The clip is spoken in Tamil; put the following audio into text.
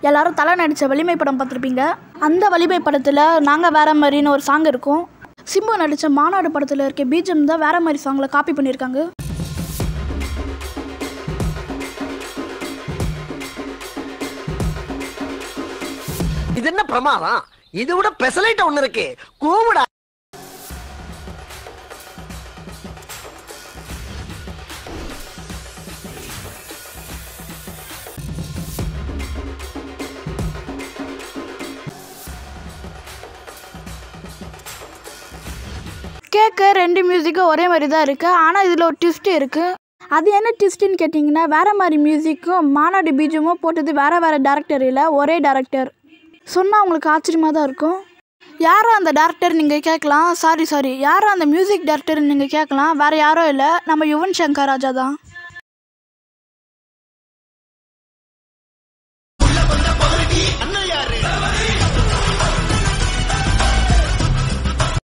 எல்லாரும் தலை நடித்த வலிமை படம் பார்த்துருப்பீங்க அந்த வலிமை படத்தில் நாங்கள் வேற மாதிரின்னு ஒரு சாங் இருக்கும் சிம்பு நடித்த மாநாடு படத்தில் இருக்க பீஜம் தான் வேற மாதிரி சாங்கில் காப்பி பண்ணியிருக்காங்க இது என்ன பிரமாதம் இது விட பெசலைட் ஒண்ணு இருக்கு கூவுடா கேட்க ரெண்டு மியூசிக்கும் ஒரே மாதிரி தான் இருக்குது ஆனால் இதில் ஒரு ட்விஸ்ட் இருக்குது அது என்ன ட்விஸ்ட்டுன்னு கேட்டிங்கன்னா வேறு மாதிரி மியூசிக்கும் மாநாடு பீஜமும் போட்டது வேறு வேறு டேரக்டர் இல்லை ஒரே டேரக்டர் சொன்னால் உங்களுக்கு ஆச்சரியமாக தான் இருக்கும் யாரும் அந்த டேரக்டர் நீங்கள் கேட்கலாம் சாரி சாரி யாரும் அந்த மியூசிக் டேரக்டர் நீங்கள் கேட்கலாம் வேறு யாரும் இல்லை நம்ம யுவன் சங்கர் ராஜா தான்